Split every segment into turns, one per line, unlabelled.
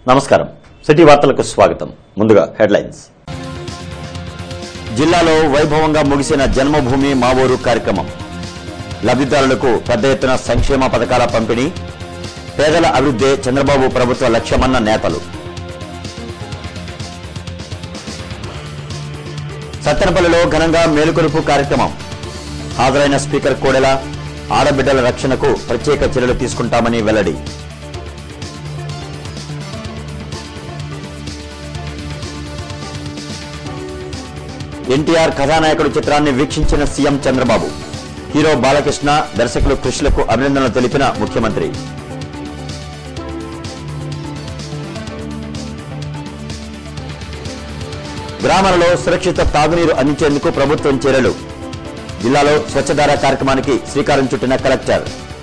నమస్కారం సిటీ వార్తలకు స్వాగతం ముందుగా హెడ్లైన్స్ జిల్లాలో వైభవంగా ముగిసిన జన్మభూమి మా ఊరు కార్యక్రమం లబ్ధిదారులకు పెద్ద ఎత్తున సంక్షేమ పథకాల పంపిణీ పేదల అభివృద్ధే చంద్రబాబు ప్రభుత్వ లక్ష్యమన్న నేతలు సత్తెనపల్లిలో ఘనంగా మేలుకొలుపు కార్యక్రమం హాజరైన స్పీకర్ కోడెల ఆడబిడ్డల రక్షణకు ప్రత్యేక చర్యలు తీసుకుంటామని వెల్లడి ఎన్టీఆర్ కథానాయకుడు చిత్రాన్ని వీక్షించిన సీఎం చంద్రబాబు హీరో బాలకృష్ణ దర్శకులు కృష్ణులకు అభినందనలు తెలిపిన ముఖ్యమంత్రి గ్రామాలలో సురక్షిత తాగునీరు అందించేందుకు ప్రభుత్వం చర్యలు జిల్లాలో స్వచ్ఛధార కార్యక్రమానికి శ్రీకారం చుట్టిన కలెక్టర్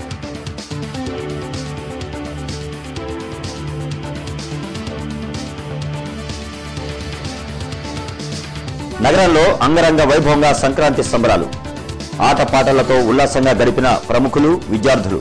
నగరంలో అంగరంగ వైభవంగా సంక్రాంతి సంబరాలు ఆటపాటలతో ఉల్లాసంగా గడిపిన ప్రముఖులు విద్యార్థులు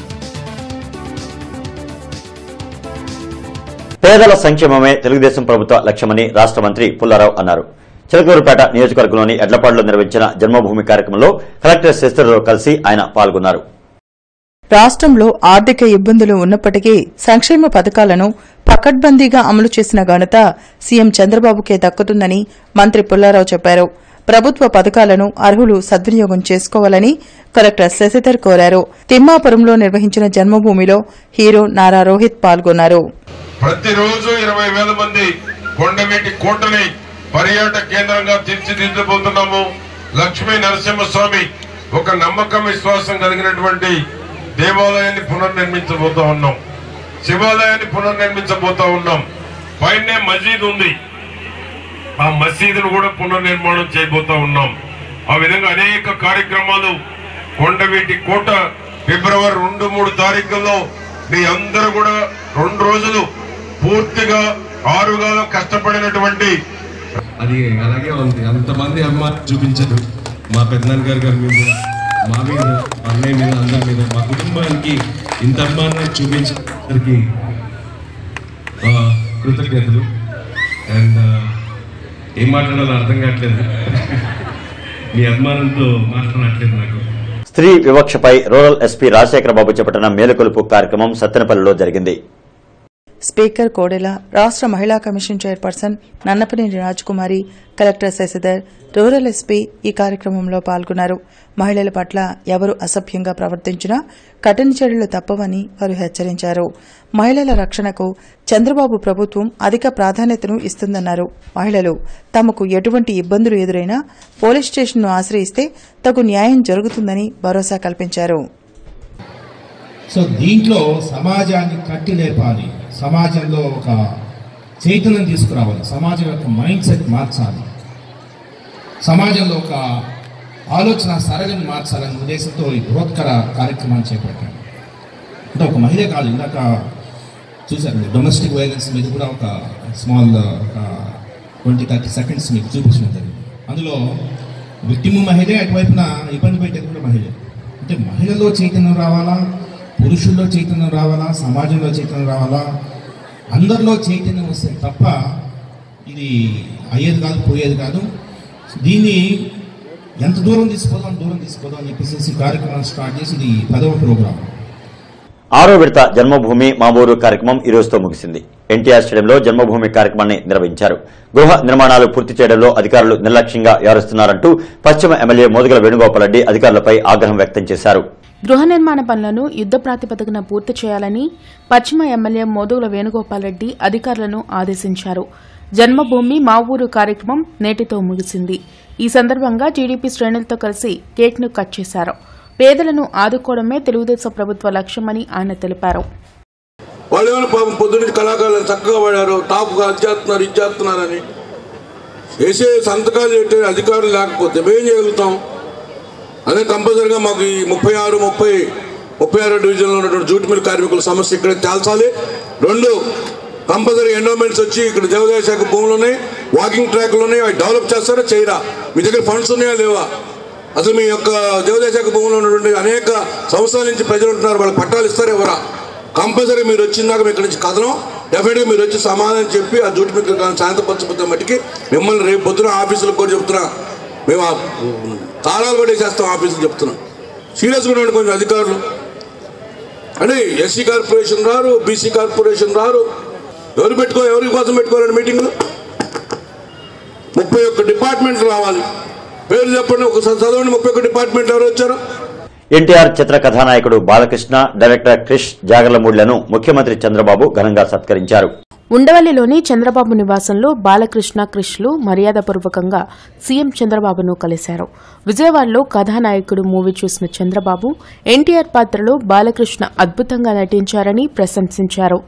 పేదల సంక్షేమమే తెలుగుదేశం ప్రభుత్వ లక్ష్యమని రాష్ట్ర మంత్రి పుల్లారావు అన్నారు చిలకూరుపేట నియోజకవర్గంలోని ఎడ్లపాడులో నిర్వహించిన జన్మభూమి కార్యక్రమంలో కలెక్టర్ శశిధర్తో కలిసి ఆయన పాల్గొన్నారు
రాష్ట్రంలో ఆర్థిక ఇబ్బందులు ఉన్నప్పటికీ సంక్షేమ పథకాలను పకడ్బందీగా అమలు చేసిన ఘనత సీఎం చంద్రబాబుకే దక్కుతుందని మంత్రి పుల్లారావు చెప్పారు ప్రభుత్వ పథకాలను అర్హులు సద్వినియోగం చేసుకోవాలని కలెక్టర్ శశిధర్ కోరారు తిమ్మాపురంలో నిర్వహించిన జన్మభూమిలో హీరో నారా రోహిత్ పాల్గొన్నారు
ప్రతిరోజు ఇరవై వేల మంది కొండవీటి కోటని పర్యాటక కేంద్రంగా తీర్చిదిద్దబోతున్నాము లక్ష్మీ నరసింహస్వామి ఒక నమ్మకం విశ్వాసం కలిగినటువంటి దేవాలయాన్ని పునర్నిర్మించబోతా ఉన్నాం శివాలయాన్ని పునర్నిర్మించబోతా ఉన్నాం పైనే మసీద్ ఉంది ఆ మసీదును కూడా పునర్నిర్మాణం చేయబోతా ఉన్నాం ఆ విధంగా అనేక కార్యక్రమాలు కొండవీటి కోట ఫిబ్రవరి రెండు మూడు తారీఖుల్లో మీ అందరూ కూడా రెండు రోజులు పూర్తిగా ఆరుగా కష్టపడినటువంటి
అది అలాగే ఉంది అంతమంది అమ్మ చూపించదు మా పెద్దనాన్న గారి గారి మీద మా మీద మా అన్నయ్య మీద అందరి మీద మా కుటుంబానికి ఇంత అభిమానం చూపించడానికి ఆ, కృతజ్ఞతలు అండ్ ఏం మాట్లాడాలో అర్థం కావట్లేదు మీ అభిమానంతో మాట్లాడట్లేదు నాకు
స్త్రీ వివక్షపై రూరల్ ఎస్పీ రాజశేఖర బాబు చేపట్టిన మేలుకొలుపు కార్యక్రమం సత్తెనపల్లిలో జరిగింది
స్పీకర్ కోడెల రాష్ట్ర మహిళా commission chairperson Nannapaneni Rajakumari collector Sasidhar rural SP ఈ కార్యక్రమంలో పాల్గొన్నారు మహిళల పట్ల ఎవరు అసభ్యంగా ప్రవర్తించినా కఠిన చర్యలు తప్పవని వారు హెచ్చరించారు మహిళల రక్షణకు చంద్రబాబు ప్రభుత్వం అధిక ప్రాధాన్యతను ఇస్తుందన్నారు మహిళలు తమకు ఎటువంటి ఇబ్బందులు ఎదురైనా పోలీస్ స్టేషన్ను ఆశ్రయిస్తే తగు న్యాయం జరుగుతుందని భరోసా కల్పించారు
సో దీంట్లో సమాజాన్ని కట్టి లేపాలి సమాజంలో ఒక చైతన్యం తీసుకురావాలి సమాజం యొక్క మైండ్ సెట్ మార్చాలి సమాజంలో ఒక ఆలోచన సరళిని మార్చాలనే ఉద్దేశంతో ఈ బృహత్కర కార్యక్రమాన్ని చేపట్టాను అంటే ఒక మహిళ కాదు ఇందాక చూశారు మీరు డొమెస్టిక్ వైలెన్స్ మీద కూడా ఒక స్మాల్ ఒక ట్వంటీ థర్టీ సెకండ్స్ మీకు చూపించడం జరిగింది అందులో విక్టిమ్ మహిళే అటువైపున ఇబ్బంది పెట్టేది కూడా మహిళే అంటే మహిళలో చైతన్యం రావాలా పురుషుల్లో చైతన్యం రావాలా సమాజంలో చైతన్యం రావాలా అందరిలో చైతన్యం వస్తే తప్ప ఇది అయ్యేది కాదు పోయేది కాదు దీన్ని ఎంత దూరం తీసుకుపోదాం దూరం తీసుకుపోదాం అని చెప్పేసి ఈ కార్యక్రమం స్టార్ట్ చేసి ఇది పదవ ప్రోగ్రాం
ఆరో విడత జన్మభూమి మా ఊరు కార్యక్రమం ఈ రోజుతో ముగిసింది ఎన్టీఆర్ స్టేడియంలో జన్మభూమి కార్యక్రమాన్ని నిర్వహించారు గృహ నిర్మాణాలు పూర్తి చేయడంలో అధికారులు నిర్లక్ష్యంగా వ్యవహరిస్తున్నారంటూ పశ్చిమ ఎమ్మెల్యే మోదుగల వేణుగోపాల్రెడ్డి అధికారులపై ఆగ్రహం వ్యక్తం చేశారు
గృహ నిర్మాణ పనులను యుద్ద ప్రాతిపదికన పూర్తి చేయాలని పశ్చిమ ఎమ్మెల్యే మోదుగుల వేణుగోపాల్రెడ్డి అధికారులను ఆదేశించారు జన్మభూమి మా ఊరు కార్యక్రమం నేటితో ముగిసింది ఈ సందర్భంగా టీడీపీ శ్రేణులతో కలిసి కేక్ను కట్ చేశారు పేదలను ఆదుకోవడమే తెలుగుదేశం ప్రభుత్వ లక్ష్యమని ఆయన తెలిపారు
వాళ్ళు ఏమైనా పాపం పొద్దున్న కళాకారులు చక్కగా వాడారు టాప్గా అది చేస్తున్నారు ఇది చేస్తున్నారని వేసే సంతకాలు పెట్టే అధికారులు లేకపోతే మేం చేయగలుగుతాం అదే కంపల్సరిగా మాకు ఈ ముప్పై ఆరు ముప్పై ముప్పై ఆరు డివిజన్లో ఉన్నటువంటి జూట్ మిల్ కార్మికుల సమస్య ఇక్కడ తేల్చాలి రెండు కంపల్సరీ ఎండోమెంట్స్ వచ్చి ఇక్కడ దేవాదాయ శాఖ భూములు ఉన్నాయి వాకింగ్ ట్రాక్లు ఉన్నాయి అవి డెవలప్ చేస్తారా చేయరా మీ దగ్గర ఫండ్స్ ఉన్నాయా లేవా అసలు మీ యొక్క దేవాదాయ శాఖ భూములు ఉన్నటువంటి అనేక సంవత్సరాల నుంచి ప్రజలు ఉంటున్నారు వాళ్ళకి పట్టాలు ఇస్తారు ఎవరా కంపల్సరీ మీరు వచ్చిందాక మేము ఇక్కడి నుంచి కదలం డెఫినెట్గా మీరు వచ్చి సమాధానం చెప్పి ఆ జూటి మీకు శాంతపరచకపోతే మట్టికి మిమ్మల్ని రేపు పొద్దున ఆఫీసులకు కూడా చెప్తున్నా మేము ఆ తాళాలు కూడా వేసేస్తాం ఆఫీసులు చెప్తున్నాం సీరియస్గా ఉండండి కొంచెం అధికారులు అంటే ఎస్సీ కార్పొరేషన్ రారు బీసీ కార్పొరేషన్ రారు ఎవరు పెట్టుకో ఎవరి కోసం పెట్టుకోవాలండి మీటింగ్లు ముప్పై ఒక్క డిపార్ట్మెంట్ రావాలి పేరు చెప్పండి ఒకసారి చదవండి ముప్పై ఒక్క డిపార్ట్మెంట్ ఎవరు వచ్చారు
ఎన్టీఆర్ చిత్ర కథానాయకుడు బాలకృష్ణ డైరెక్టర్ క్రిష్ జాగర్లమూడ్లను ముఖ్యమంత్రి చంద్రబాబు ఘనంగా సత్కరించారు
ఉండవల్లిలోని చంద్రబాబు నివాసంలో బాలకృష్ణ క్రిష్లు మర్యాదపూర్వకంగా సీఎం చంద్రబాబును కలిశారు విజయవాడలో కథానాయకుడు మూవీ చూసిన చంద్రబాబు ఎన్టీఆర్ పాత్రలో బాలకృష్ణ అద్భుతంగా నటించారని ప్రశంసించారు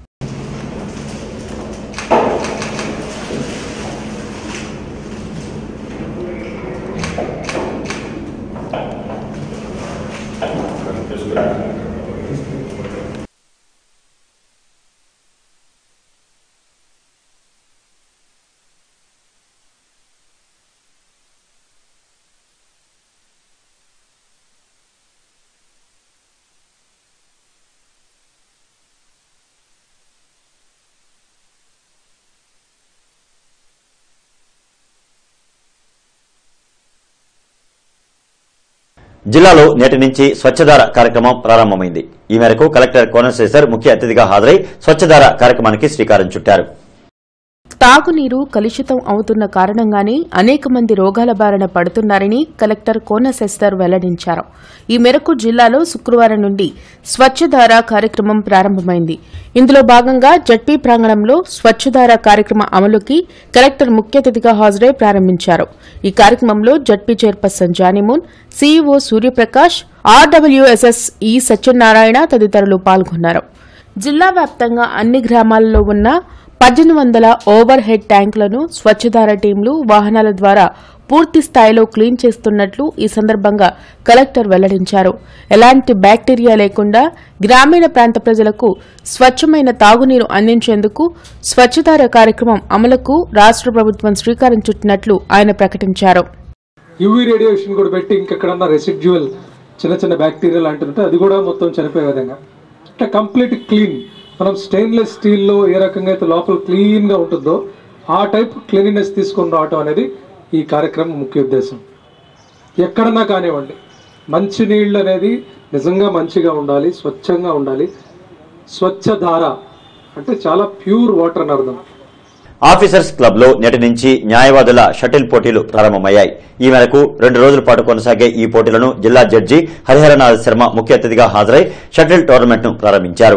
జిల్లాలో నేటి నుంచి స్వచ్ఛధార కార్యక్రమం ప్రారంభమైంది ఈ మేరకు కలెక్టర్ కోనశేఖర్ ముఖ్య అతిథిగా హాజరై స్వచ్ఛధార కార్యక్రమానికి శ్రీకారం చుట్టారు
తాగునీరు కలుషితం అవుతున్న కారణంగానే అనేక మంది రోగాల బారిన పడుతున్నారని కలెక్టర్ కోన శశిధర్ వెల్లడించారు ఈ మేరకు జిల్లాలో శుక్రవారం నుండి స్వచ్ఛధార కార్యక్రమం ప్రారంభమైంది ఇందులో భాగంగా జడ్పీ ప్రాంగణంలో స్వచ్ఛధార కార్యక్రమ అమలుకి కలెక్టర్ ముఖ్య అతిథిగా హాజరై ప్రారంభించారు ఈ కార్యక్రమంలో ZP chairperson Janimoon CEO Suryaprakash RWSS ఈ సత్యనారాయణ తదితరులు పాల్గొన్నారు జిల్లా వ్యాప్తంగా అన్ని గ్రామాల్లో ఉన్న పద్దెనిమిది వందల ఓవర్ హెడ్ ట్యాంకులను స్వచ్ఛధార టీంలు వాహనాల ద్వారా పూర్తి స్థాయిలో క్లీన్ చేస్తున్నట్లు ఈ సందర్భంగా కలెక్టర్ వెల్లడించారు ఎలాంటి బ్యాక్టీరియా లేకుండా గ్రామీణ ప్రాంత ప్రజలకు స్వచ్ఛమైన తాగునీరు అందించేందుకు స్వచ్ఛధార కార్యక్రమం అమలుకు రాష్ట్ర ప్రభుత్వం శ్రీకారం చుట్టినట్లు ఆయన ప్రకటించారు
యూవీ రేడియేషన్ కూడా పెట్టి ఇంకెక్కడన్నా రెసిడ్యువల్ చిన్న చిన్న బ్యాక్టీరియా లాంటిది ఉంటే అది కూడా మొత్తం చనిపోయే విధంగా అంటే కంప్లీట్ క్లీన్ మనం స్టెయిన్లెస్ స్టీల్లో ఏ రకంగా అయితే లోపల క్లీన్గా ఉంటుందో ఆ టైప్ క్లీనినెస్ తీసుకొని రావటం అనేది ఈ కార్యక్రమం ముఖ్య ఉద్దేశం ఎక్కడన్నా కానివ్వండి మంచినీళ్ళు అనేది నిజంగా మంచిగా ఉండాలి స్వచ్ఛంగా ఉండాలి స్వచ్ఛధార అంటే చాలా ప్యూర్ వాటర్ అని అర్థం
ఆఫీసర్స్ క్లబ్ లో నేటి నుంచి న్యాయవాదుల షటిల్ పోటీలు ప్రారంభమయ్యాయి ఈ మేరకు రెండు రోజుల పాటు కొనసాగే ఈ పోటీలను జిల్లా జడ్జి హరిహరనాథ్ శర్మ ముఖ్య అతిథిగా హాజరై షటిల్ టోర్నమెంట్ ను ప్రారంభించారు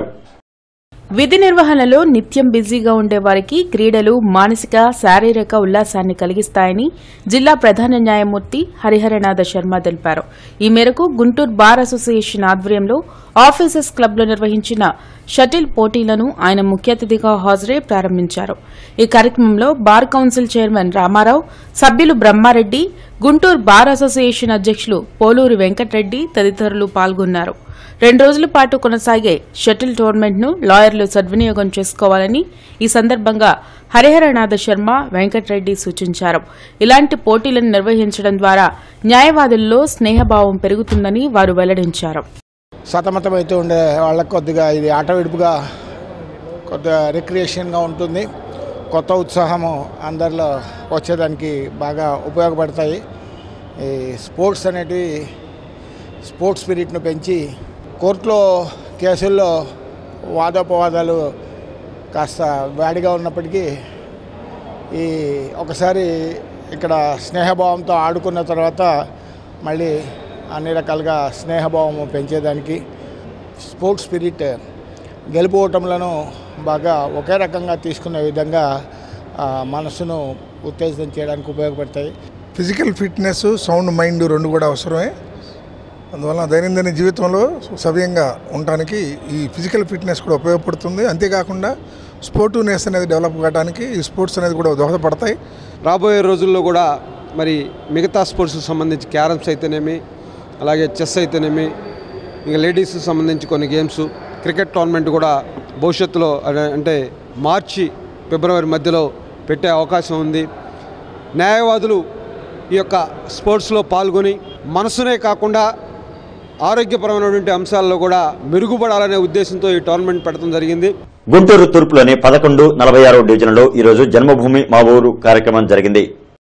విధి నిర్వహణలో నిత్యం బిజీగా ఉండే వారికి క్రీడలు మానసిక శారీరక ఉల్లాసాన్ని కలిగిస్తాయని జిల్లా ప్రధాన న్యాయమూర్తి హరిహరనాథ శర్మ తెలిపారు ఈ మేరకు గుంటూరు బార్ అసోసియేషన్ ఆధ్వర్యంలో ఆఫీసర్స్ క్లబ్లో నిర్వహించిన షటిల్ పోటీలను ఆయన ముఖ్య అతిథిగా హాజరై ప్రారంభించారు ఈ కార్యక్రమంలో బార్ కౌన్సిల్ చైర్మన్ రామారావు సభ్యులు బ్రహ్మారెడ్డి గుంటూరు బార్ అసోసియేషన్ అధ్యక్షులు పోలూరి వెంకటరెడ్డి తదితరులు పాల్గొన్నారు రెండు రోజుల పాటు కొనసాగే షటిల్ టోర్నమెంట్ ను లాయర్లు సద్వినియోగం చేసుకోవాలని ఈ సందర్భంగా హరిహరనాథ శర్మ వెంకటరెడ్డి సూచించారు ఇలాంటి పోటీలను నిర్వహించడం ద్వారా న్యాయవాదుల్లో స్నేహభావం పెరుగుతుందని వారు వెల్లడించారు
సతమతమైతే ఉండే వాళ్ళకి కొద్దిగా ఇది ఆట విడుపుగా కొద్దిగా రిక్రియేషన్గా ఉంటుంది కొత్త ఉత్సాహము అందరిలో వచ్చేదానికి బాగా ఉపయోగపడతాయి ఈ స్పోర్ట్స్ అనేటివి స్పోర్ట్స్ స్పిరిట్ను పెంచి కోర్టులో కేసుల్లో వాదోపవాదాలు కాస్త వేడిగా ఉన్నప్పటికీ ఈ ఒకసారి ఇక్కడ స్నేహభావంతో ఆడుకున్న తర్వాత మళ్ళీ అన్ని రకాలుగా స్నేహభావం పెంచేదానికి స్పోర్ట్స్ స్పిరిట్ గెలుపు ఓటములను బాగా ఒకే రకంగా తీసుకునే విధంగా ఆ, మనసును ఉత్తేజితం చేయడానికి ఉపయోగపడతాయి
ఫిజికల్ ఫిట్నెస్ సౌండ్ మైండ్ రెండు కూడా అవసరమే అందువల్ల దైనందిన జీవితంలో సవ్యంగా ఉండటానికి ఈ ఫిజికల్ ఫిట్నెస్ కూడా ఉపయోగపడుతుంది అంతేకాకుండా స్పోర్టివ్నెస్ అనేది డెవలప్ కావడానికి ఈ స్పోర్ట్స్ అనేది కూడా దోహదపడతాయి
రాబోయే రోజుల్లో కూడా మరి మిగతా స్పోర్ట్స్కి సంబంధించి క్యారమ్స్ అయితేనేమి అలాగే చెస్ అయితేనేమి ఇంకా లేడీస్కి సంబంధించి కొన్ని గేమ్స్ క్రికెట్ టోర్నమెంట్ కూడా భవిష్యత్తులో అదే- అంటే మార్చి ఫిబ్రవరి మధ్యలో పెట్టే అవకాశం ఉంది న్యాయవాదులు ఈ యొక్క స్పోర్ట్స్లో పాల్గొని మనసునే కాకుండా ఆరోగ్యపరమైనటువంటి అంశాల్లో కూడా మెరుగుపడాలనే ఉద్దేశంతో ఈ టోర్నమెంట్ పెట్టడం జరిగింది
గుంటూరు తూర్పులోని పదకొండు నలభై ఆరో డివిజన్లో ఈరోజు జన్మభూమి మా ఊరు కార్యక్రమం జరిగింది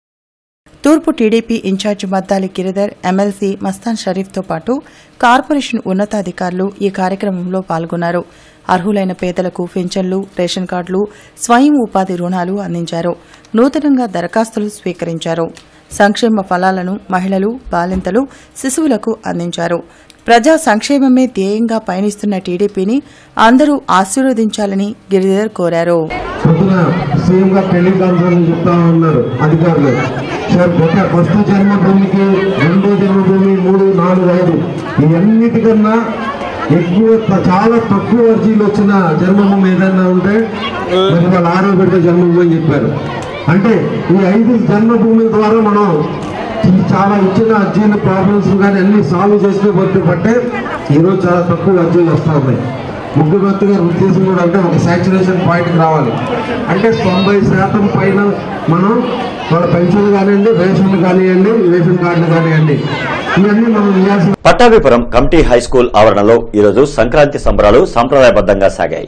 తూర్పు TDP incharge Maddali Giridhar MLC Mastan షరీఫ్తో పాటు కార్పొరేషన్ ఉన్నతాధికారులు ఈ కార్యక్రమంలో పాల్గొన్నారు అర్హులైన పేదలకు పింఛన్లు రేషన్ కార్డులు స్వయం ఉపాధి రుణాలు అందించారు నూతనంగా దరఖాస్తులు స్వీకరించారు సంక్షేమ ఫలాలను మహిళలు బాలింతలు శిశువులకు అందించారు ప్రజా సంక్షేమమే ధ్యేయంగా పయనిస్తున్న టీడీపీని అందరూ ఆశీర్వదించాలని గిరిధర్ కోరారు
పొద్దున సీఎం గారు టెలికాన్ఫరెన్స్ చెప్తా ఉన్నారు అధికారులు సార్ ఒక ఫస్ట్ జన్మభూమికి రెండో జన్మభూమి మూడు నాలుగు ఐదు ఇవన్నిటికన్నా ఎక్కువ త- చాలా తక్కువ అర్జీలు వచ్చిన జన్మభూమి ఏదన్నా ఉంటే మరి వాళ్ళు ఆరో బిడ్డ జన్మభూమి అని చెప్పారు అంటే ఈ ఐదు జన్మభూముల ద్వారా మనం ఈ చాలా ఇచ్చిన అర్జీలు ప్రాబ్లమ్స్ కానీ అన్ని సాల్వ్ చేస్తూ పోతే బట్టే ఈరోజు చాలా తక్కువ అర్జీలు వస్తూ ఉన్నాయి ముఖ్యమంత్రి గారి ఉద్దేశం కూడా అంటే ఒక సాచురేషన్ పాయింట్కి రావాలి అంటే తొంభై శాతం పైన మనం వాళ్ళ పెన్షన్లు కానివ్వండి రేషన్లు కానివ్వండి రేషన్ కార్డులు కానివ్వండి ఇవన్నీ మనం ఇవ్వాల్సిన
పట్టాభిపురం కమిటీ హై స్కూల్ ఆవరణలో ఈరోజు సంక్రాంతి సంబరాలు సంప్రదాయబద్ధంగా సాగాయి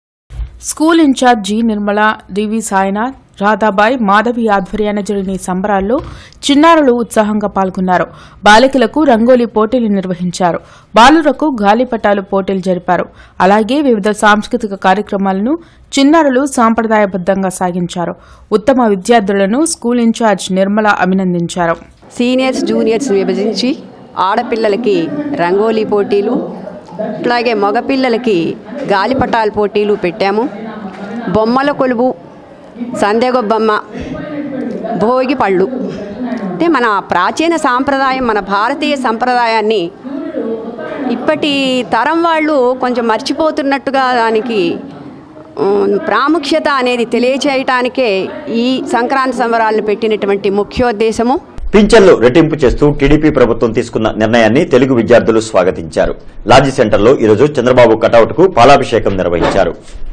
school incharge G Nirmala DV Sainath Radhabai Madhavi ఆధ్వర్యాన జరిగిన ఈ సంబరాల్లో చిన్నారులు ఉత్సాహంగా పాల్గొన్నారు బాలికలకు రంగోలీ పోటీలు నిర్వహించారు బాలురకు గాలిపటాలు పోటీలు జరిపారు అలాగే వివిధ సాంస్కృతిక కార్యక్రమాలను చిన్నారులు సాంప్రదాయబద్ధంగా సాగించారు ఉత్తమ విద్యార్థులను స్కూల్ ఇన్ఛార్జ్ నిర్మల అభినందించారు
సీనియర్స్ జూనియర్స్ విభజించి ఆడపిల్లలకి రంగోలీ పోటీలు అట్లాగే మగపిల్లలకి గాలిపటాల పోటీలు పెట్టాము బొమ్మల కొలువు సందెగొబ్బమ్మ భోగి పళ్ళు అంటే మన ప్రాచీన సాంప్రదాయం మన భారతీయ సంప్రదాయాన్ని ఇప్పటి తరం వాళ్ళు కొంచెం మర్చిపోతున్నట్టుగా దానికి ఉమ్, ప్రాముఖ్యత అనేది తెలియచేయటానికే ఈ సంక్రాంతి సంబరాలను పెట్టినటువంటి ముఖ్యోద్దేశము
పింఛన్లు రెట్టింపు చేస్తూ టీడీపీ ప్రభుత్వం తీసుకున్న నిర్ణయాన్ని తెలుగు విద్యార్థులు స్వాగతించారు లాడ్జి సెంటర్లో ఈరోజు చంద్రబాబు కటౌట్కు పాలాభిషేకం నిర్వహించారు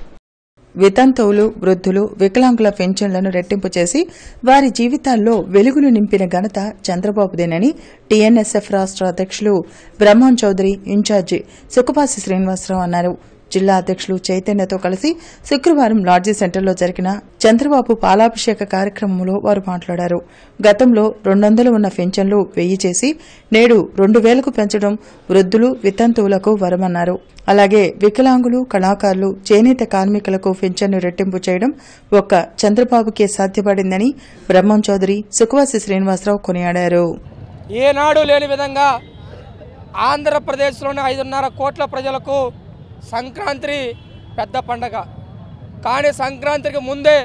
వితంతువులు వృద్ధులు వికలాంగుల పెన్షన్లను రెట్టింపు చేసి వారి జీవితాల్లో వెలుగులు నింపిన ఘనత చంద్రబాబుదేనని టీఎన్ఎస్ఎఫ్ రాష్ట్ర అధ్యక్షులు బ్రహ్మం చౌదరి ఇన్ఛార్జి సుఖపాసి శ్రీనివాసరావు అన్నారు జిల్లా అధ్యక్షులు చైతన్యతో కలిసి శుక్రవారం లాడ్జీ సెంటర్లో జరిగిన చంద్రబాబు పాలాభిషేక కార్యక్రమంలో వారు మాట్లాడారు గతంలో రెండొందలు ఉన్న పెన్షన్లు వెయ్యి చేసి నేడు రెండు వేలకు పెంచడం వృద్ధులు వితంతువులకు వరమన్నారు అలాగే వికలాంగులు కళాకారులు చేనేత కార్మికులకు పెన్షన్ను రెట్టింపు చేయడం ఒక్క చంద్రబాబుకే సాధ్యపడిందని బ్రహ్మం చౌదరి సుఖవాసి శ్రీనివాసరావు కొనియాడారు
ఏనాడు లేని విధంగా ఆంధ్రప్రదేశ్లోని ఐదున్నర కోట్ల ప్రజలకు సంక్రాంతి పెద్ద పండగ కానీ సంక్రాంతికి ముందే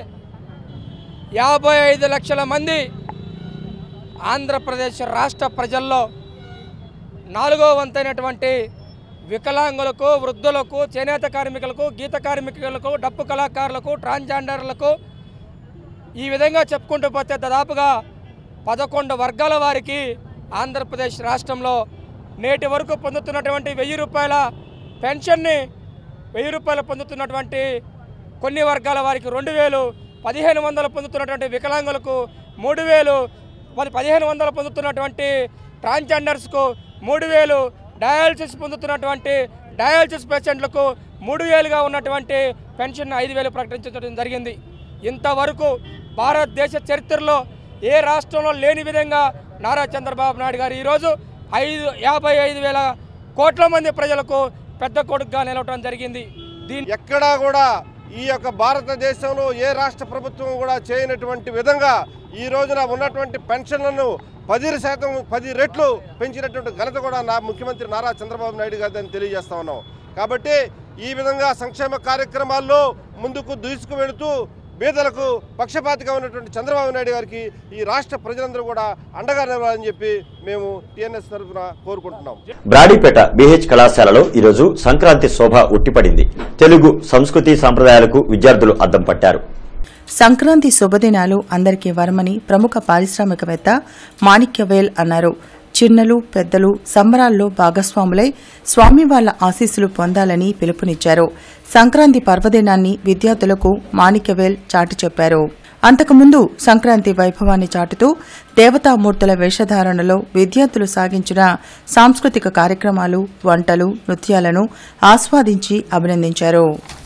యాభై ఐదు లక్షల మంది ఆంధ్రప్రదేశ్ రాష్ట్ర ప్రజల్లో నాలుగో వంతైనటువంటి వికలాంగులకు వృద్ధులకు చేనేత కార్మికులకు గీత కార్మికులకు డప్పు కళాకారులకు ట్రాన్స్జెండర్లకు ఈ విధంగా చెప్పుకుంటూ పోతే దాదాపుగా పదకొండు వర్గాల వారికి ఆంధ్రప్రదేశ్ రాష్ట్రంలో నేటి వరకు పొందుతున్నటువంటి వెయ్యి రూపాయల పెన్షన్ని వెయ్యి రూపాయలు పొందుతున్నటువంటి కొన్ని వర్గాల వారికి రెండు వేలు పదిహేను వందలు పొందుతున్నటువంటి వికలాంగులకు మూడు వేలు మరి పదిహేను వందలు పొందుతున్నటువంటి ట్రాన్స్జెండర్స్కు మూడు వేలు డయాలసిస్ పొందుతున్నటువంటి డయాలసిస్ పేషెంట్లకు మూడు వేలుగా ఉన్నటువంటి పెన్షన్ ఐదు వేలు ప్రకటించడం జరిగింది ఇంతవరకు భారతదేశ చరిత్రలో ఏ రాష్ట్రంలో లేని విధంగా నారా చంద్రబాబు నాయుడు గారు ఈరోజు ఐదు యాభై ఐదు వేల కోట్ల మంది ప్రజలకు పెద్ద కొడుకుగా నిలవటం జరిగింది దీని
ఎక్కడా కూడా ఈ యొక్క భారతదేశంలో ఏ రాష్ట్ర ప్రభుత్వం కూడా చేయనటువంటి విధంగా ఈ రోజున ఉన్నటువంటి పెన్షన్లను పది శాతం పది రెట్లు పెంచినటువంటి ఘనత కూడా నా ముఖ్యమంత్రి నారా చంద్రబాబు నాయుడు గారిని తెలియజేస్తా ఉన్నాం కాబట్టి ఈ విధంగా సంక్షేమ కార్యక్రమాల్లో ముందుకు దూసుకు వెళుతూ పేదలకు పక్షపాతిగా ఉన్నటువంటి చంద్రబాబు నాయుడు గారికి ఈ రాష్ట్ర ప్రజలందరూ కూడా అండగా నిలవాలని చెప్పి మేము టీఎన్ఎస్ తరఫున కోరుకుంటున్నాం
బ్రాడీపేట బీహెచ్ కళాశాలలో ఈరోజు సంక్రాంతి శోభ ఉట్టిపడింది తెలుగు సంస్కృతి సాంప్రదాయాలకు విద్యార్థులు అద్దం పట్టారు
సంక్రాంతి శుభదినాలు అందరికీ వరమని ప్రముఖ పారిశ్రామికవేత్త మాణిక్యవేల్ అన్నారు చిన్నలు పెద్దలు సంబరాల్లో భాగస్వాములై స్వామి వాళ్ల ఆశీస్సులు పొందాలని పిలుపునిచ్చారు సంక్రాంతి పర్వదినాన్ని విద్యార్థులకు మాణిక్యవేల్ చాటి చెప్పారు అంతకుముందు సంక్రాంతి వైభవాన్ని చాటుతూ దేవతామూర్తుల వేషధారణలో విద్యార్థులు సాగించిన సాంస్కృతిక కార్యక్రమాలు వంటలు నృత్యాలను ఆస్వాదించి అభినందించారు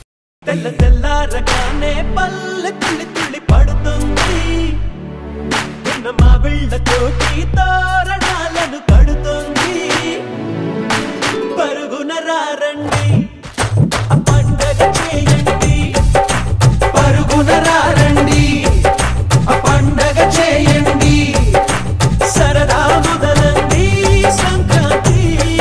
తెల్ల తెల్లారగానే పల్లె తుళ్ళి తుళ్ళి పడుతుంది ఉన్న మా తోటి తోరణాలను కడుతుంది పరుగున రారండి ఆ పండగ చేయండి పరుగున రారండి ఆ పండగ చేయండి సరదా మొదలండి సంక్రాంతి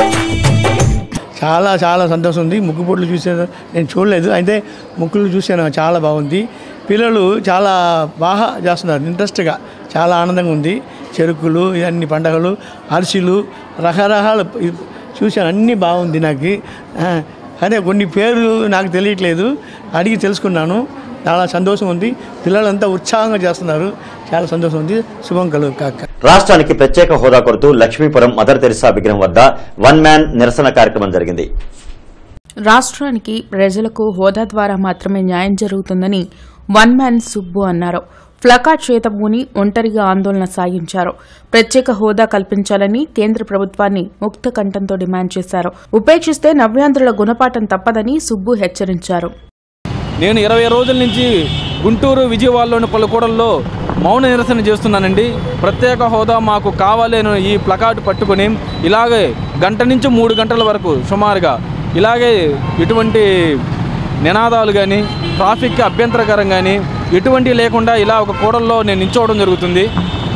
చాలా చాలా సంతోషం ఉంది ముగ్గు పొట్లు చూసే నేను చూడలేదు అయితే ముగ్గులు చూసాను చాలా బాగుంది పిల్లలు చాలా బాగా చేస్తున్నారు ఇంట్రెస్ట్గా చాలా ఆనందంగా ఉంది చెరుకులు ఇవన్నీ పండగలు అరిసెలు రకరకాల ఇ- చూశాను అన్నీ బాగుంది నాకు ఆ, అదే కొన్ని పేర్లు నాకు తెలియట్లేదు అడిగి తెలుసుకున్నాను చాలా సంతోషం ఉంది పిల్లలంతా ఉత్సాహంగా చేస్తున్నారు చాలా సంతోషం ఉంది శుభం కలుగు కాక
రాష్ట్రానికి ప్రత్యేక హోదా కొడుతూ లక్ష్మీపురం మదర్ తెరిసా విగ్రహం వద్ద వన్ మ్యాన్ నిరసన కార్యక్రమం జరిగింది
రాష్ట్రానికి ప్రజలకు హోదా ద్వారా మాత్రమే న్యాయం జరుగుతుందని వన్ మ్యాన్ సుబ్బు అన్నారు ఫ్లకార్డ్ చేతబూని ఒంటరిగా ఆందోళన సాగించారు ప్రత్యేక హోదా కల్పించాలని కేంద్ర ప్రభుత్వాన్ని ముక్త కంఠంతో డిమాండ్ చేశారు ఉపేక్షిస్తే నవ్యాంధ్రుల గుణపాఠం తప్పదని సుబ్బు హెచ్చరించారు
నేను ఇరవై రోజుల నుంచి గుంటూరు విజయవాడలోని పలు కూడల్లో మౌన నిరసన చేస్తున్నానండి ప్రత్యేక హోదా మాకు కావాలి అని ఈ ప్లకార్డు పట్టుకొని ఇలాగే గంట నుంచి మూడు గంటల వరకు సుమారుగా ఇలాగే ఎటువంటి నినాదాలు కానీ ట్రాఫిక్కి అభ్యంతరకరం కానీ ఎటువంటి లేకుండా ఇలా ఒక కూడల్లో నేను నించోవడం జరుగుతుంది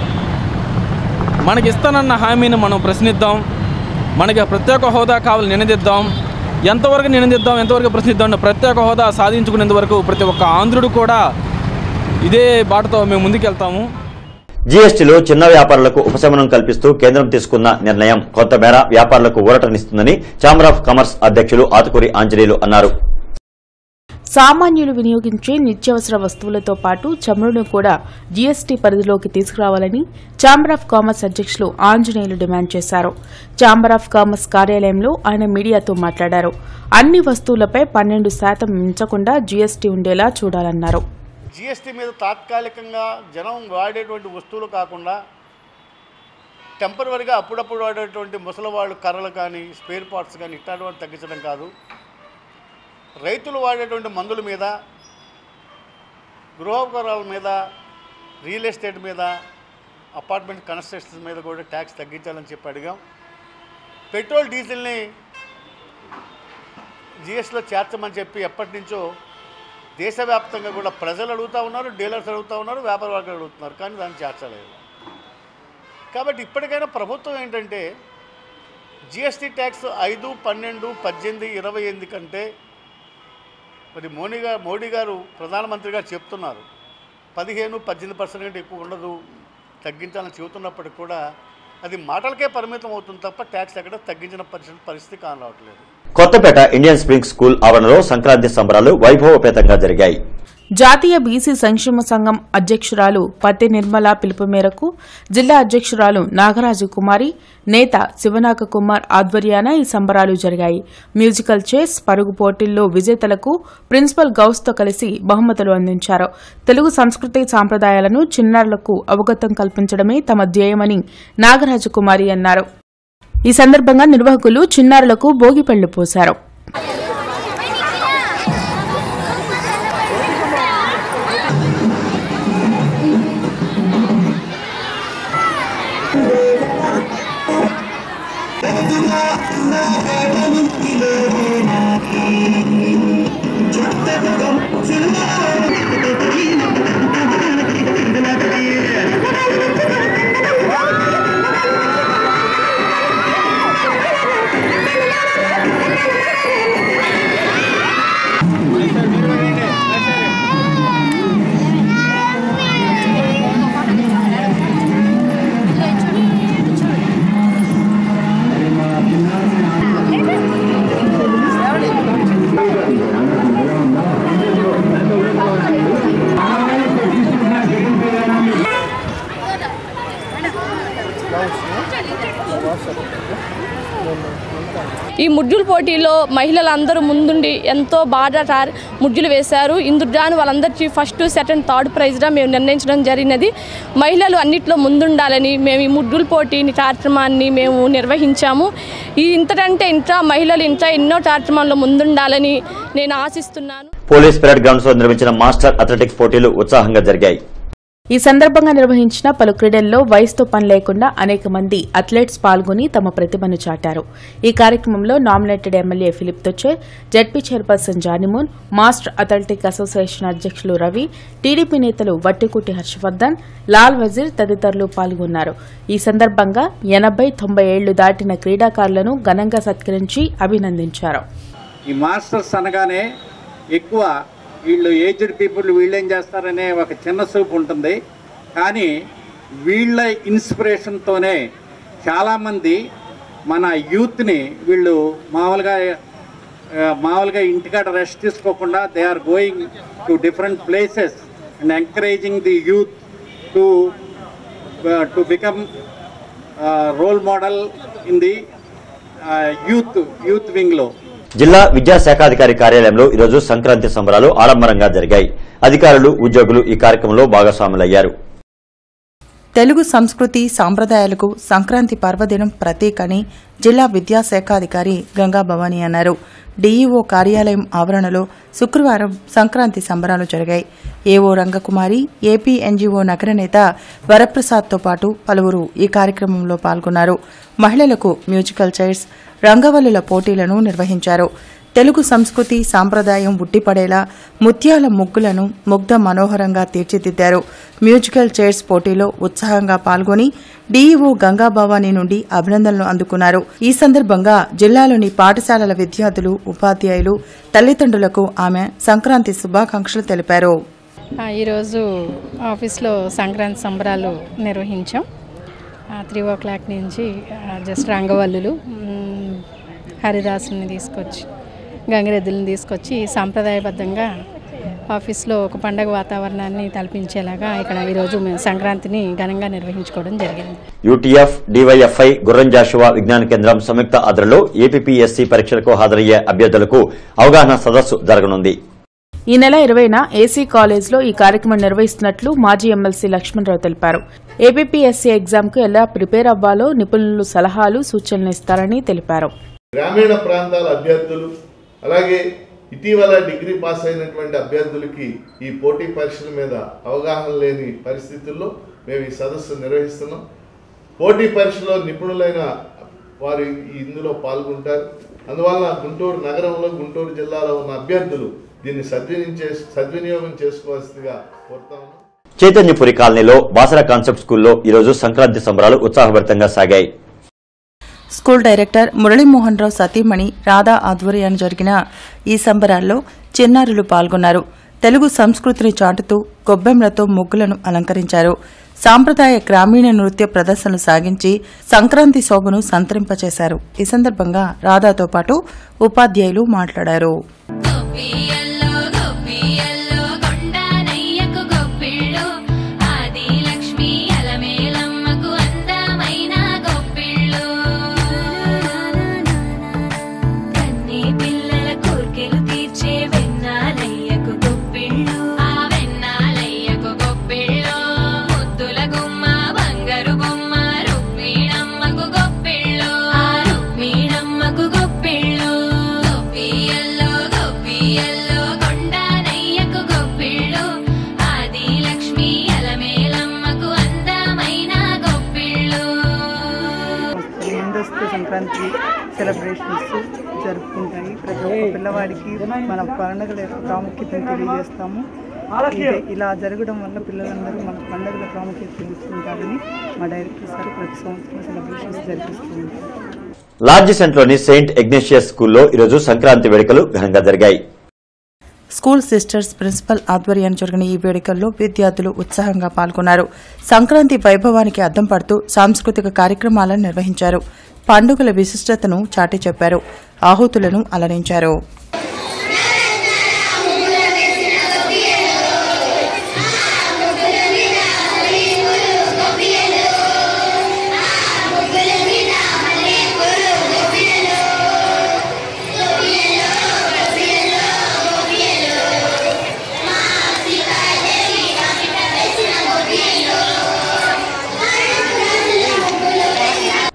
మనకి ఇస్తానన్న హామీని మనం ప్రశ్నిద్దాం మనకి ప్రత్యేక హోదా కావాలి నినదిద్దాం ఎంతవరకు నినదిద్దాం ఎంతవరకు ప్రశ్నిద్దాం ప్రత్యేక హోదా సాధించుకునేంత వరకు ప్రతి ఒక్క ఆంధ్రుడు కూడా ఇదే బాటతో మేము ముందుకెళ్తాము
జీఎస్టీలో చిన్న వ్యాపారులకు ఉపశమనం కల్పిస్తూ కేంద్రం తీసుకున్న నిర్ణయం కొంతమేర వ్యాపారులకు ఊరటనిస్తుందని ఛాంబర్ ఆఫ్ కామర్స్ అధ్యక్షులు ఆతుకూరి ఆంజనేయులు అన్నారు
సామాన్యులు వినియోగించే నిత్యావసర వస్తువులతో పాటు చమురును కూడా జీఎస్టీ పరిధిలోకి తీసుకురావాలని ఛాంబర్ ఆఫ్ కామర్స్ అధ్యక్షులు ఆంజనేయులు డిమాండ్ చేశారు ఛాంబర్ ఆఫ్ కామర్స్ కార్యాలయంలో ఆయన మీడియాతో మాట్లాడారు అన్ని వస్తువులపై పన్నెండు శాతం మించకుండా జీఎస్టీ ఉండేలా చూడాలన్నారు
జిఎస్టీ మీద తాత్కాలికంగా జనం వాడేటువంటి వస్తువులు కాకుండా టెంపరీగా అప్పుడప్పుడు వాడేటువంటి ముసలివాళ్ళు కర్రలు కానీ స్పేర్ పార్ట్స్ కానీ ఇట్లాంటివి తగ్గించడం కాదు రైతులు వాడేటువంటి మందుల మీద గృహోపకరాల మీద రియల్ ఎస్టేట్ మీద అపార్ట్మెంట్ కన్స్ట్రక్షన్స్ మీద కూడా ట్యాక్స్ తగ్గించాలని చెప్పి అడిగాం పెట్రోల్ డీజిల్ని జిఎస్టీలో చేర్చమని చెప్పి ఎప్పటి నుంచో దేశవ్యాప్తంగా కూడా ప్రజలు అడుగుతూ ఉన్నారు డీలర్స్ అడుగుతూ ఉన్నారు వ్యాపార వర్గాలు అడుగుతున్నారు కానీ దాన్ని చేర్చలేదు కాబట్టి ఇప్పటికైనా ప్రభుత్వం ఏంటంటే జిఎస్టీ ట్యాక్స్ ఐదు పన్నెండు పద్దెనిమిది ఇరవై ఎనిమిది కంటే మరి మోడీ గారు మోడీ గారు ప్రధానమంత్రి గారు చెప్తున్నారు పదిహేను పద్దెనిమిది పర్సెంట్ కంటే ఎక్కువ ఉండదు తగ్గించాలని చెబుతున్నప్పటికి కూడా అది మాటలకే పరిమితం అవుతుంది తప్ప ట్యాక్స్ ఎక్కడ తగ్గించిన పరిస్థితి పరిస్థితి కానరావట్లేదు
కొత్తపేట ఇండియన్ స్ప్రింగ్ స్కూల్ ఆవరణలో సంక్రాంతి సంబరాలు వైభవపేతంగా జరిగాయి
జాతీయ బీసీ సంక్షేమ సంఘం అధ్యక్షురాలు పత్తి నిర్మల పిలుపు మేరకు జిల్లా అధ్యక్షురాలు నాగరాజు కుమారి నేత శివనాగ కుమార్ ఆధ్వర్యాన ఈ సంబరాలు జరిగాయి మ్యూజికల్ చేస్ పరుగు పోటీల్లో విజేతలకు ప్రిన్సిపల్ గౌస్తో కలిసి బహుమతులు అందించారు తెలుగు సంస్కృతి సాంప్రదాయాలను చిన్నారులకు అవగతం కల్పించడమే తమ ధ్యేయమని నాగరాజు కుమారి అన్నారు ఈ సందర్భంగా నిర్వాహకులు చిన్నారులకు భోగిపళ్లు పోశారు
ఈ ముడ్జుల పోటీలో మహిళలందరూ ముందుండి ఎంతో బాగా టార్ ముడ్జులు వేశారు ఇందుకు వాళ్ళందరికీ ఫస్ట్ సెకండ్ థర్డ్ ప్రైజ్గా మేము నిర్ణయించడం జరిగినది మహిళలు అన్నిట్లో ముందుండాలని మేము ఈ ముడ్జుల పోటీని కార్యక్రమాన్ని మేము నిర్వహించాము ఈ ఇంతకంటే ఇంకా మహిళలు ఇంకా ఎన్నో కార్యక్రమాల్లో ముందుండాలని నేను ఆశిస్తున్నాను
పోలీస్ పెరేడ్ గ్రౌండ్స్ లో నిర్వహించిన మాస్టర్ అథ్లెటిక్స్ పోటీలు ఉత్సాహంగా జరిగాయి
ఈ సందర్భంగా నిర్వహించిన పలు క్రీడల్లో వయసుతో పని లేకుండా అనేక మంది అథ్లెట్స్ పాల్గొని తమ ప్రతిభను చాటారు ఈ కార్యక్రమంలో nominated MLA Philip Tocche ZP chairperson Janimoon master athletic association అధ్యక్షులు రవి టీడీపీ నేతలు వట్టికుటి హర్షవర్ధన్ లాల్ వజీర్ తదితరులు పాల్గొన్నారు ఈ సందర్భంగా ఎనభై తొంభై ఏళ్లు దాటిన క్రీడాకారులను ఘనంగా సత్కరించి అభినందించారు
ఈ మాస్టర్స్ అనగానే ఎక్కువ వీళ్ళు ఏజ్డ్ పీపుల్ వీళ్ళు ఏం చేస్తారనే ఒక చిన్న చూపు ఉంటుంది కానీ వీళ్ళ ఇన్స్పిరేషన్తోనే చాలామంది మన యూత్ని వీళ్ళు మామూలుగా ఆ, మామూలుగా ఇంటికాడ రెస్ట్ తీసుకోకుండా they are going to different places and encouraging the youth to to become role model in the youth youth వింగ్లో
జిల్లా విద్యాశాఖాధికారి కార్యాలయంలో ఈరోజు సంక్రాంతి సంబరాలు ఆడంబరంగా జరిగాయి అధికారులు ఉద్యోగులు ఈ కార్యక్రమంలో భాగస్వాములయ్యారు
తెలుగు సంస్కృతి సాంప్రదాయాలకు సంక్రాంతి పర్వదినం ప్రతీక అని జిల్లా విద్యాశాఖాధికారి గంగా భవానీ అన్నారు డీఈఓ కార్యాలయం ఆవరణలో శుక్రవారం సంక్రాంతి సంబరాలు జరిగాయి ఏఓ రంగకుమారి ఏపీ ఎన్జీఓ నగర నేత వరప్రసాద్తో పాటు పలువురు ఈ కార్యక్రమంలో పాల్గొన్నారు మహిళలకు మ్యూజికల్ చైర్స్ రంగవల్లుల పోటీలను నిర్వహించారు తెలుగు సంస్కృతి సాంప్రదాయం ఉట్టిపడేలా ముత్యాల ముగ్గులను ముగ్ధ మనోహరంగా తీర్చిదిద్దారు మ్యూజికల్ చైర్స్ పోటీలో ఉత్సాహంగా పాల్గొని డీఈఓ గంగాభవాని నుండి అభినందనలు అందుకున్నారు ఈ సందర్భంగా జిల్లాలోని పాఠశాలల విద్యార్థులు ఉపాధ్యాయులు తల్లిదండ్రులకు ఆమె సంక్రాంతి శుభాకాంక్షలు తెలిపారు
ఆ, ఈరోజు ఆఫీస్లో సంక్రాంతి సంబరాలు నిర్వహించాం త్రీ ఓ క్లాక్ నుంచి ఆ, జస్ట్ రంగవల్లులు మ్, హరిదాసుని తీసుకొచ్చి గంగిరెద్దులను తీసుకొచ్చి సాంప్రదాయబద్ధంగా ఆఫీస్లో ఒక పండగ వాతావరణాన్ని తలపించేలాగా ఇక్కడ ఈరోజు మేము సంక్రాంతిని ఘనంగా నిర్వహించుకోవడం జరిగింది
యూటీఎఫ్ డివైఎఫ్ఐ గుర్రం జాషువా విజ్ఞాన కేంద్రం సంయుక్త ఆధ్వర్యంలో ఏపీపీఎస్సీ పరీక్షలకు హాజరయ్యే అభ్యర్థులకు అవగాహన సదస్సు జరగనుంది
ఈ నెల ఇరవైన ఏసీ కాలేజ్లో ఈ కార్యక్రమం నిర్వహిస్తున్నట్లు మాజీ ఎమ్మెల్సీ లక్ష్మణరావు తెలిపారు ఏపీపీఎస్సీ ఎగ్జామ్కు ఎలా ప్రిపేర్ అవ్వాలో నిపుణులు సలహాలు సూచనలు ఇస్తారని తెలిపారు
గ్రామీణ ప్రాంతాల అభ్యర్థులు అలాగే ఇటీవల డిగ్రీ పాస్ అయినటువంటి అభ్యర్థులకి ఈ పోటీ పరీక్షల మీద అవగాహన లేని పరిస్థితుల్లో మేము ఈ సదస్సు నిర్వహిస్తున్నాం పోటీ పరీక్షలో నిపుణులైన వారు ఇందులో పాల్గొంటారు అందువల్ల గుంటూరు నగరంలో గుంటూరు జిల్లాలో ఉన్న అభ్యర్థులు దీన్ని సద్వినియోగం చేసు సద్వినియోగం చేసుకోవాల్సిందిగా కోరుతా ఉన్నాం
చైతన్యపురి కాలనీలో బాసర కాన్సెప్ట్ స్కూల్లో ఈరోజు సంక్రాంతి సంబరాలు ఉత్సాహభరితంగా సాగాయి
స్కూల్ డైరెక్టర్ మురళీమోహన్ రావు సతీమణి రాధా ఆధ్వర్యాన్ని జరిగిన ఈ సంబరాల్లో చిన్నారులు పాల్గొన్నారు తెలుగు సంస్కృతిని చాటుతూ గొబ్బెంలతో ముగ్గులను అలంకరించారు సాంప్రదాయ గ్రామీణ నృత్య ప్రదర్శనలు సాగించి సంక్రాంతి శోభను సంతరింపచేశారు ఈ సందర్భంగా రాధాతో పాటు ఉపాధ్యాయులు మాట్లాడారు
కొండనయ్యకు గొప్పిళ్ళు ఆది లక్ష్మి అలమేలమ్మకు అందమైన గొప్పిళ్ళు కన్నీ పిల్లల కోర్కెలు తీర్చే వెన్నాలయ్యకు గొప్పిళ్ళు ఆ వెన్నాలయ్యకు గొప్పిళ్ళు ముద్దుల గుమ్మ బంగారు బొమ్మ రుక్మిణమ్మకు గొప్పిళ్ళు ఆ రుక్మిణమ్మకు గొప్పిళ్ళు గొప్పియల్లో గొప్పియల్లో కొండనయ్యకు గొప్పిళ్ళు ఆది లక్ష్మి అలమేలమ్మకు అందమైన గొప్పిళ్ళు
ముందస్తు సంక్రాంతి సెలబ్రేషన్స్ జరుపుకుంటాయి ప్రతి ఒక్క పిల్లవాడికి మన పండుగల యొక్క ప్రాముఖ్యతను తెలియజేస్తాము ఇదే- ఇలా జరగడం వల్ల పిల్లలందరూ మన పండుగల ప్రాముఖ్యత తెలుసుకుంటారని మా డైరెక్టర్ సార్ ప్రతి సంవత్సరం సెలబ్రేషన్స్ జరిపిస్తూ ఉంటారు
లార్జ్ సెంట్లోని సెయింట్ ఇగ్నేషియస్ స్కూల్లో ఈరోజు సంక్రాంతి వేడుకలు ఘనంగా జరిగాయి
స్కూల్ సిస్టర్స్ ప్రిన్సిపల్ ఆధ్వర్యాన్ని జరిగిన ఈ వేడుకల్లో విద్యార్థులు ఉత్సాహంగా పాల్గొన్నారు సంక్రాంతి వైభవానికి అద్దం పడుతూ సాంస్కృతిక కార్యక్రమాలను నిర్వహించారు పండుగల విశిష్టతను చాటి చెప్పారు ఆహుతులను అలరించారు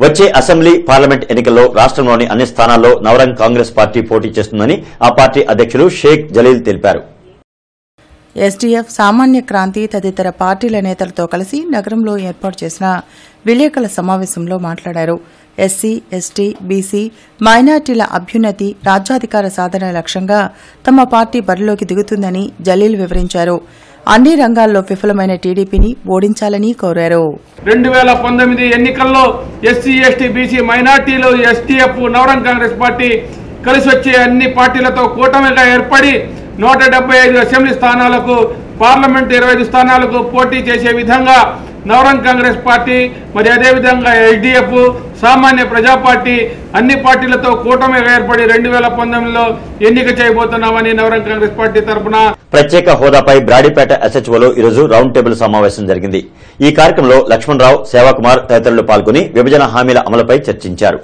వచ్చే అసెంబ్లీ పార్లమెంట్ ఎన్నికల్లో రాష్ట్రంలోని అన్ని స్థానాల్లో నవరంగ్ కాంగ్రెస్ పార్టీ పోటీ చేస్తుందని ఆ పార్టీ అధ్యక్షులు షేక్ జలీల్ తెలిపారు
ఎస్డీఎఫ్ సామాన్య క్రాంతి తదితర పార్టీల నేతలతో కలిసి నగరంలో ఏర్పాటు చేసిన విలేకరుల సమావేశంలో మాట్లాడారు ఎస్సీ ఎస్టీ బీసీ మైనార్టీల అభ్యున్నతి రాజ్యాధికార సాధన లక్ష్యంగా తమ పార్టీ బరిలోకి దిగుతుందని జలీల్ వివరించారు అన్ని రంగాల్లో విఫలమైన టీడీపీని ఓడించాలని కోరారు
రెండు వేల పంతొమ్మిది ఎన్నికల్లో ఎస్సీ ఎస్టీ బీసీ మైనార్టీలు ఎస్టీఎఫ్ నవరంగ్ కాంగ్రెస్ పార్టీ కలిసి వచ్చే అన్ని పార్టీలతో కూటమిగా ఏర్పడి నూట డెబ్బై ఐదు అసెంబ్లీ స్థానాలకు పార్లమెంట్ ఇరవై ఐదు స్థానాలకు పోటీ చేసే విధంగా నవరంగ్ కాంగ్రెస్ పార్టీ మరి అదేవిధంగా ఎస్డిఎఫ్ సామాన్య ప్రజా పార్టీ అన్ని పార్టీలతో కూటమిగా ఏర్పడి రెండు వేల పంతొమ్మిదిలో ఎన్నిక చేయబోతున్నామని నవరంగ్ కాంగ్రెస్ పార్టీ తరఫున
ప్రత్యేక హోదాపై బ్రాడీపేట ఎస్హెచ్ఓలో ఈరోజు రౌండ్ టేబుల్ సమావేశం జరిగింది ఈ కార్యక్రమంలో లక్ష్మణరావు సేవాకుమార్ తదితరులు పాల్గొని విభజన హామీల అమలుపై చర్చించారు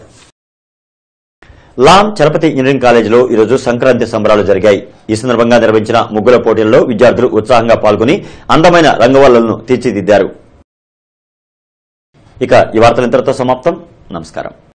లాం చలపతి ఇంజనీరింగ్ కాలేజీలో ఈరోజు సంక్రాంతి సంబరాలు జరిగాయి ఈ సందర్భంగా నిర్వహించిన ముగ్గుల పోటీల్లో విద్యార్థులు ఉత్సాహంగా పాల్గొని అందమైన రంగవల్లులను తీర్చిదిద్దారు ఇక ఈ వార్తలు ఇంతటితో సమాప్తం నమస్కారం